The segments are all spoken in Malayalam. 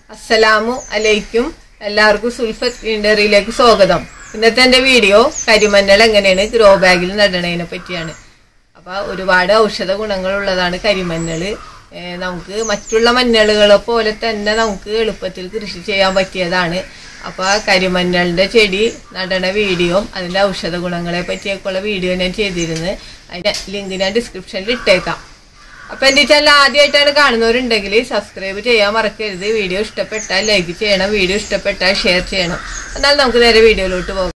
അസ്സലാമു അലൈക്കും എല്ലാവർക്കും സുൽഫത്ത് ഗ്രീനറിയിലേക്ക് സ്വാഗതം ഇന്നത്തെ എന്റെ വീഡിയോ കരിമഞ്ഞൾ എങ്ങനെയാണ് ഗ്രോ ബാഗിൽ നടണതിനെ പറ്റിയാണ് അപ്പൊ ഒരുപാട് ഔഷധ ഗുണങ്ങളുള്ളതാണ് കരിമഞ്ഞള് ഏ, നമുക്ക് മറ്റുള്ള മഞ്ഞളുകളെ പോലെ തന്നെ നമുക്ക് എളുപ്പത്തിൽ കൃഷി ചെയ്യാൻ പറ്റിയതാണ് അപ്പൊ ആ കരിമഞ്ഞളിന്റെ ചെടി നടണ വീഡിയോയും അതിന്റെ ഔഷധ ഗുണങ്ങളെ പറ്റിയൊക്കെയുള്ള വീഡിയോ ഞാൻ ചെയ്തിരുന്നു അതിന്റെ ലിങ്ക് ഞാൻ ഡിസ്ക്രിപ്ഷനിൽ ഇട്ടേക്കാം അപ്പൊ എന്റെ ചാനൽ ആദ്യമായിട്ടാണ് കാണുന്നവരുണ്ടെങ്കിൽ സബ്സ്ക്രൈബ് ചെയ്യാൻ മറക്കരുത് വീഡിയോ ഇഷ്ടപ്പെട്ടാൽ ലൈക്ക് ചെയ്യണം വീഡിയോ ഇഷ്ടപ്പെട്ടാൽ ഷെയർ ചെയ്യണം എന്നാൽ നമുക്ക് നേരെ വീഡിയോയിലോട്ട് പോകാം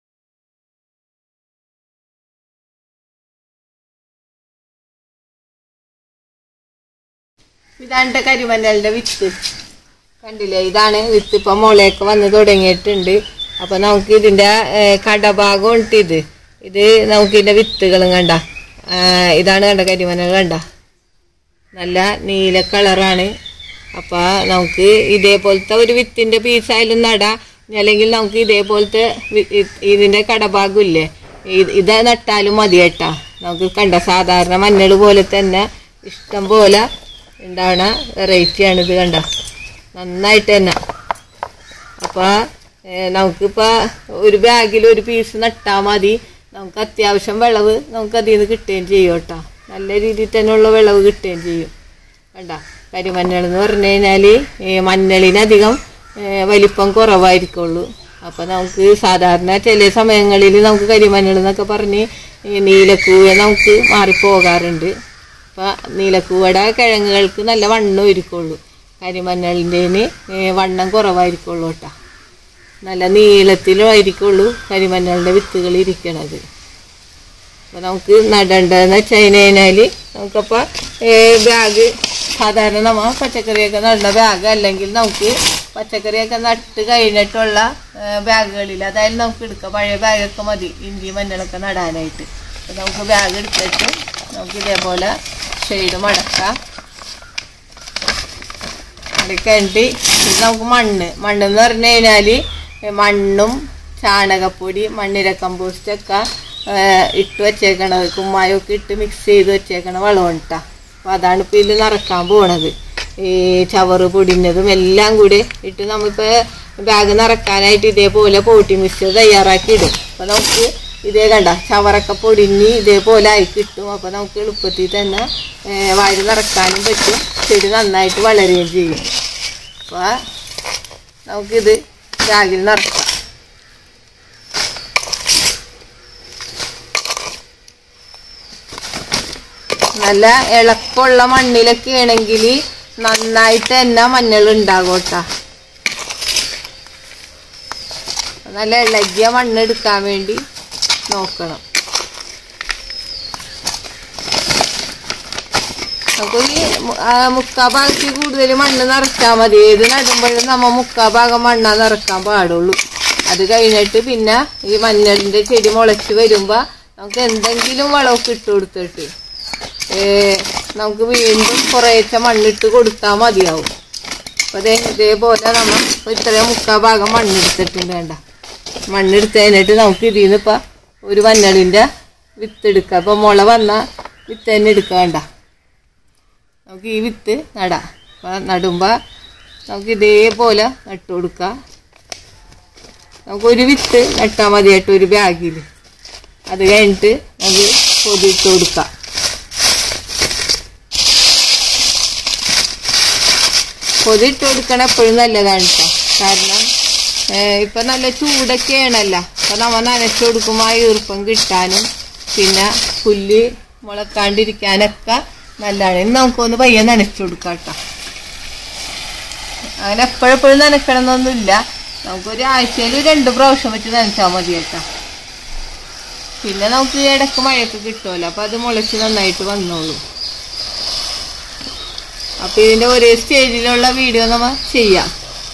ഇതാണ് കരിമഞ്ഞളിന്റെ വിത്ത് കണ്ടില്ലേ ഇതാണ് വിത്ത് ഇപ്പൊ മുളയൊക്കെ വന്ന് തുടങ്ങിയിട്ടുണ്ട് അപ്പൊ നമുക്ക് ഇതിന്റെ ഏർ, കടഭാഗം ഉണ്ട് ഇത് ഇത് നമുക്ക് ഇതിന്റെ വിത്തുകളും കണ്ട ഏർ, ഇതാണ് കണ്ട കരിമഞ്ഞൾ കണ്ട നല്ല നീല കളറാണ് അപ്പൊ നമുക്ക് ഇതേപോലത്തെ ഒരു വിത്തിന്റെ പീസായാലും നടാം ഇനി അല്ലെങ്കിൽ നമുക്ക് ഇതേപോലത്തെ വി- ഇ- ഇതിന്റെ കടഭാഗം ഇല്ലേ ഇത് ഇത് നട്ടാലും മതി കേട്ടാ നമുക്ക് കണ്ട സാധാരണ മഞ്ഞൾ പോലെ തന്നെ ഇഷ്ടം പോലെ ഉണ്ടാവണ വെറൈറ്റിയാണ് ഇത് കണ്ട നന്നായിട്ട് തന്നെ അപ്പൊ ഏഹ്, നമുക്കിപ്പോ ഒരു ബാഗിൽ ഒരു പീസ് നട്ടാ മതി നമുക്ക് അത്യാവശ്യം വിളവ് നമുക്ക് അതിൽ നിന്ന് കിട്ടുകയും ചെയ്യും കേട്ടോ നല്ല രീതിയിൽ തന്നെയുള്ള വിളവ് കിട്ടുകയും ചെയ്യും കണ്ട കരിമഞ്ഞൾ എന്ന് പറഞ്ഞു കഴിഞ്ഞാല് ഏഹ്, മഞ്ഞളിനധികം ഏഹ്, വലിപ്പം കുറവായിരിക്കുള്ളൂ അപ്പൊ നമുക്ക് സാധാരണ ചില സമയങ്ങളിൽ നമുക്ക് കരിമഞ്ഞൾ എന്നൊക്കെ പറഞ്ഞ് ഈ നീലക്കൂവ നമുക്ക് മാറിപ്പോകാറുണ്ട് അപ്പൊ നീലക്കൂവയുടെ കിഴങ്ങുകൾക്ക് നല്ല വണ്ണം ഇരിക്കുള്ളൂ കരിമഞ്ഞളിൻ്റെ വണ്ണം കുറവായിരിക്കുള്ളൂ കേട്ടോ നല്ല നീളത്തിലായിരിക്കുള്ളൂ കരിമഞ്ഞളിൻ്റെ വിത്തുകൾ ഇരിക്കണത് അപ്പോൾ നമുക്ക് നടേണ്ടതെന്ന് വെച്ച് കഴിഞ്ഞാൽ നമുക്കപ്പോൾ ബാഗ് സാധാരണ നമ്മ പച്ചക്കറിയൊക്കെ നടുന്ന ബാഗ് അല്ലെങ്കിൽ നമുക്ക് പച്ചക്കറിയൊക്കെ നട്ട് കഴിഞ്ഞിട്ടുള്ള ഏ, ബാഗുകളിൽ അതായത് നമുക്ക് എടുക്കാം പഴയ ബാഗൊക്കെ മതി ഇഞ്ചി മഞ്ഞളൊക്കെ നടാനായിട്ട് അപ്പോൾ നമുക്ക് ബാഗ് എടുത്തിട്ട് നമുക്ക് ഇതേപോലെ ഷെയ്ഡ് മടക്കാം അടുക്കണ്ടി ഇത് നമുക്ക് മണ്ണ് മണ്ണ് എന്ന് പറഞ്ഞു കഴിഞ്ഞാൽ മണ്ണും ചാണകപ്പൊടി മണ്ണിര കമ്പോസ്റ്റ് ഒക്കെ ഇട്ട് വെച്ചേക്കണത് കുമ്മായൊക്കെ ഇട്ട് മിക്സ് ചെയ്ത് വെച്ചേക്കണ വളമാണ് കേട്ടോ അപ്പോൾ അതാണ് ഇപ്പോൾ ഇതിൽ നിറക്കാൻ പോണത് ഈ ചവറ് പൊടിഞ്ഞതും എല്ലാം കൂടി ഇട്ട് നമ്മളിപ്പോൾ ബാഗ് നിറക്കാനായിട്ട് ഇതേപോലെ പോട്ടി മിക്സ് തയ്യാറാക്കി ഇടും അപ്പോൾ നമുക്ക് ഇതേ കണ്ട ചവറൊക്കെ പൊടിഞ്ഞ് ഇതേപോലെ ആയി കിട്ടും അപ്പോൾ നമുക്ക് എളുപ്പത്തിൽ തന്നെ ഏ, വാരി നിറക്കാനും പറ്റും ചെടി നന്നായിട്ട് വളരുകയും ചെയ്യും അപ്പോൾ നമുക്കിത് ബാഗിൽ നിറക്കാം നല്ല ഇളക്കമുള്ള മണ്ണിലൊക്കെ ആണെങ്കിൽ നന്നായിട്ട് തന്നെ മഞ്ഞൾ ഉണ്ടാകും കേട്ടോ നല്ല ഇളകിയ മണ്ണ് എടുക്കാൻ വേണ്ടി നോക്കണം നമുക്ക് ഈ മു- ആ മുക്കാ ഭാഗത്തിൽ കൂടുതൽ മണ്ണ് നിറച്ചാൽ മതി ഏത് നടുമ്പോഴും നമ്മ മുക്കാ ഭാഗം മണ്ണാ നിറക്കാൻ പാടുള്ളൂ അത് കഴിഞ്ഞിട്ട് പിന്നെ ഈ മഞ്ഞളിന്റെ ചെടി മുളച്ച് വരുമ്പോ നമുക്ക് എന്തെങ്കിലും വളമൊക്കെ ഇട്ട് കൊടുത്തിട്ട് ഏ, നമുക്ക് വീണ്ടും കുറേശ്ശെ മണ്ണിട്ട് കൊടുത്താൽ മതിയാവും അപ്പൊ ദേ ഇതേപോലെ നമ്മൾ ഇപ്പൊ ഇത്രയും മുക്കാ ഭാഗം മണ്ണെടുത്തിട്ടുണ്ട് വേണ്ട മണ്ണെടുത്ത് കഴിഞ്ഞിട്ട് നമുക്ക് ഇതിൽ നിന്ന് ഇപ്പൊ ഒരു മഞ്ഞളിന്റെ വിത്ത് എടുക്കാം അപ്പൊ മുള വന്ന വിത്ത് തന്നെ എടുക്കുക വേണ്ട നമുക്ക് ഈ വിത്ത് നടാം അപ്പം നടുമ്പോൾ നമുക്ക് ഇതേപോലെ നട്ടു കൊടുക്കാം നമുക്ക് ഒരു വിത്ത് നട്ടാൽ മതി കേട്ടോ ഒരു ബാഗിൽ അത് കഴിഞ്ഞിട്ട് നമുക്ക് പൊതിയിട്ട് കൊടുക്കാം പൊതിയിട്ട് കൊടുക്കണം എപ്പോഴും നല്ലതാണ് കേട്ടോ കാരണം ഏഹ്, ഇപ്പൊ നല്ല ചൂടൊക്കെയാണല്ലോ അപ്പൊ നമ്മ നനച്ചു കൊടുക്കുമ്പോൾ ആ ഈർപ്പം കിട്ടാനും പിന്നെ പുല്ല് മുളക്കാണ്ടിരിക്കാനൊക്കെ നല്ലതാണ് ഇന്ന് നമുക്കൊന്ന് പയ്യെ നനച്ചു കൊടുക്കാം കേട്ടോ അങ്ങനെ എപ്പോഴെപ്പോഴും നനക്കണമെന്നൊന്നുമില്ല നമുക്കൊരു ആഴ്ചയിൽ രണ്ട് പ്രാവശ്യം വെച്ച് നനച്ചാൽ മതി കേട്ടോ പിന്നെ നമുക്ക് ഇടയ്ക്ക് മഴയൊക്കെ കിട്ടുമല്ലോ അപ്പൊ അത് മുളച്ച് നന്നായിട്ട് വന്നോളൂ അപ്പൊ ഇതിന്റെ ഒരേ സ്റ്റേജിലുള്ള വീഡിയോ നമ്മ ചെയ്യാം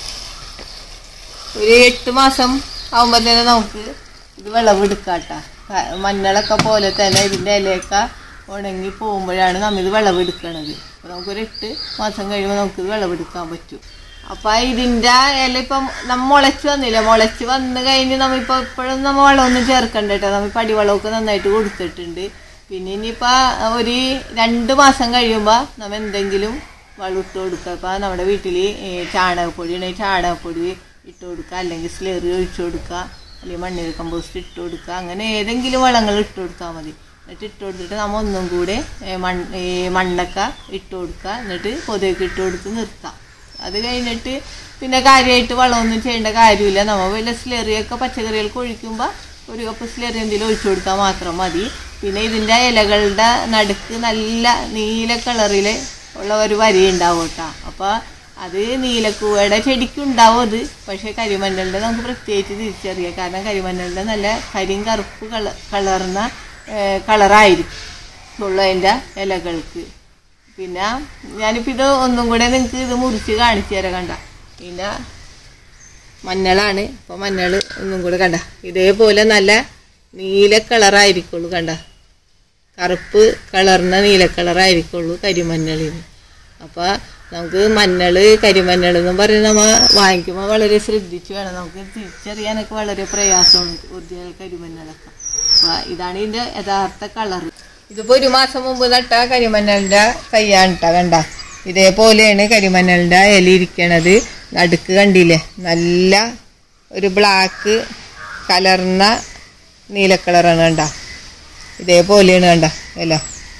ഒരു എട്ട് മാസം ആവുമ്പോ തന്നെ നമുക്ക് ഇത് വിളവെടുക്കാട്ടാ മഞ്ഞളൊക്കെ പോലെ തന്നെ ഇതിന്റെ ഇലയൊക്കെ ഉണങ്ങി പോകുമ്പോഴാണ് നമ്മ ഇത് വിളവെടുക്കണത് അപ്പൊ നമുക്കൊരു എട്ട് മാസം കഴിയുമ്പോൾ നമുക്ക് ഇത് വിളവെടുക്കാൻ പറ്റും അപ്പൊ ഇതിന്റെ ഇല ഇപ്പം നമ്മ മുളച്ച് വന്നില്ല മുളച്ച് വന്ന് കഴിഞ്ഞ് നമ്മ ഇപ്പൊ ഇപ്പോഴും നമ്മ വളമൊന്നും ചേർക്കണ്ട കേട്ടോ നമ്മ പടിവളമൊക്കെ നന്നായിട്ട് കൊടുത്തിട്ടുണ്ട് പിന്നെ ഇനിയിപ്പോ ഒരു രണ്ട് മാസം കഴിയുമ്പോ നമ്മ എന്തെങ്കിലും വളം ഇട്ട് കൊടുക്കുക ഇപ്പോൾ നമ്മുടെ വീട്ടിൽ ചാണകപ്പൊടി ഉണ്ടെങ്കിൽ ചാണകപ്പൊടി ഇട്ട് കൊടുക്കുക അല്ലെങ്കിൽ സ്ലെറി ഒഴിച്ചു കൊടുക്കുക അല്ലെങ്കിൽ മണ്ണിര കമ്പോസ്റ്റ് ഇട്ട് കൊടുക്കുക അങ്ങനെ ഏതെങ്കിലും വളങ്ങൾ ഇട്ട് കൊടുത്താൽ മതി എന്നിട്ട് ഇട്ട് കൊടുത്തിട്ട് നമ്മൾ ഒന്നും കൂടെ ഏ, മൺ ഈ മണ്ണൊക്കെ ഇട്ട് കൊടുക്കുക എന്നിട്ട് പൊതിയൊക്കെ ഇട്ട് കൊടുത്ത് നിർത്താം അത് കഴിഞ്ഞിട്ട് പിന്നെ കാര്യമായിട്ട് വളമൊന്നും ചെയ്യേണ്ട കാര്യമില്ല നമ്മൾ വല്ല സ്ലെറിയൊക്കെ പച്ചക്കറികൾക്ക് ഒഴിക്കുമ്പോൾ ഒരു കപ്പ് സ്ലെറി എന്തെങ്കിലും ഒഴിച്ചു കൊടുത്താൽ മാത്രം മതി പിന്നെ ഇതിൻ്റെ ഇലകളുടെ നടുക്ക് നല്ല നീല കളറിൽ ഉള്ള ഒരു വരി ഉണ്ടാവും കേട്ടോ അപ്പോൾ അത് നീലക്കൂവയുടെ ചെടിക്കുണ്ടാവും അത് പക്ഷേ കരിമഞ്ഞളുടെ നമുക്ക് പ്രത്യേകിച്ച് തിരിച്ചറിയാം കാരണം കരിമഞ്ഞളുടെ നല്ല കരിയും കറുപ്പ് കള കളർന്ന കളറായിരിക്കും ഉള്ളതിൻ്റെ ഇലകൾക്ക് പിന്നെ ഞാനിപ്പോൾ ഇത് ഒന്നും കൂടെ നിങ്ങൾക്ക് ഇത് മുറിച്ച് കാണിച്ചു തരാം കണ്ട പിന്നെ മഞ്ഞളാണ് ഇപ്പോൾ മഞ്ഞൾ ഒന്നും കൂടെ കണ്ട ഇതേപോലെ നല്ല നീല കളറായിരിക്കുള്ളൂ കണ്ട കറുപ്പ് കളറിന നീല കളറായിരിക്കുള്ളൂ കരിമഞ്ഞളിന് അപ്പോൾ നമുക്ക് മഞ്ഞൾ കരിമഞ്ഞൾ എന്നും പറഞ്ഞ് നമ്മൾ വാങ്ങിക്കുമ്പോൾ വളരെ ശ്രദ്ധിച്ച് വേണം നമുക്ക് തിരിച്ചറിയാനൊക്കെ വളരെ പ്രയാസമാണ് ഒറിജിനൽ കരിമഞ്ഞളൊക്കെ അപ്പോൾ ഇതാണ് ഇതിൻ്റെ യഥാർത്ഥ കളർ ഇതിപ്പോൾ ഒരു മാസം മുമ്പ് നട്ട കരിമഞ്ഞളിൻ്റെ കയ്യാണ് കേട്ടോ കണ്ട ഇതേപോലെയാണ് കരിമഞ്ഞളിൻ്റെ ഇല ഇരിക്കണത് നടുക്ക് കണ്ടില്ലേ നല്ല ഒരു ബ്ലാക്ക് കലർന്ന നീല കളറാണ് കണ്ട ഇതേപോലെയാണ് കണ്ട ഇല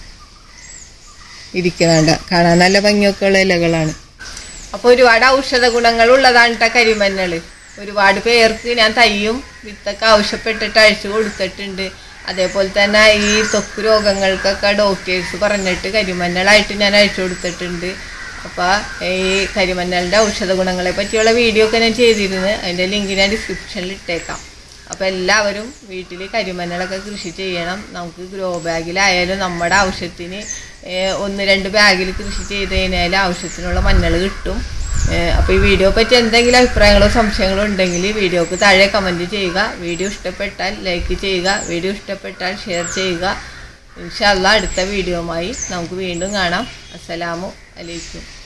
ഇരിക്കണണ്ട കാണാൻ നല്ല ഭംഗിയൊക്കെ ഉള്ള ഇലകളാണ് അപ്പോൾ ഒരുപാട് ഔഷധ ഗുണങ്ങൾ ഉള്ളതാണ് കേട്ടോ കരിമഞ്ഞൾ ഒരുപാട് പേർക്ക് ഞാൻ തയ്യും വിത്തൊക്കെ ആവശ്യപ്പെട്ടിട്ട് അഴിച്ചു കൊടുത്തിട്ടുണ്ട് അതേപോലെ തന്നെ ഈ ത്വക്ക് രോഗങ്ങൾക്കൊക്കെ ഡോക്ടേഴ്സ് പറഞ്ഞിട്ട് കരിമഞ്ഞളായിട്ട് ഞാൻ അഴിച്ചു കൊടുത്തിട്ടുണ്ട് അപ്പോൾ ഈ കരിമഞ്ഞളിൻ്റെ ഔഷധ ഗുണങ്ങളെ പറ്റിയുള്ള വീഡിയോ ഒക്കെ ഞാൻ ചെയ്തിരുന്നു അതിൻ്റെ ലിങ്ക് ഞാൻ ഡിസ്ക്രിപ്ഷനിൽ ഇട്ടേക്കാം അപ്പോൾ എല്ലാവരും വീട്ടിൽ കരിമഞ്ഞളൊക്കെ കൃഷി ചെയ്യണം നമുക്ക് ഗ്രോ ബാഗിലായാലും നമ്മുടെ ആവശ്യത്തിന് ഏഹ്, ഒന്ന് രണ്ട് ബാഗിൽ കൃഷി ചെയ്ത് കഴിഞ്ഞാൽ ആവശ്യത്തിനുള്ള മഞ്ഞൾ കിട്ടും അപ്പോൾ ഈ വീഡിയോ പറ്റി എന്തെങ്കിലും അഭിപ്രായങ്ങളോ സംശയങ്ങളോ ഉണ്ടെങ്കിൽ വീഡിയോക്ക് താഴെ കമൻറ്റ് ചെയ്യുക വീഡിയോ ഇഷ്ടപ്പെട്ടാൽ ലൈക്ക് ചെയ്യുക വീഡിയോ ഇഷ്ടപ്പെട്ടാൽ ഷെയർ ചെയ്യുക ഇൻഷാല്ല അടുത്ത വീഡിയോയുമായി നമുക്ക് വീണ്ടും കാണാം അസ്സലാമു അലൈക്കും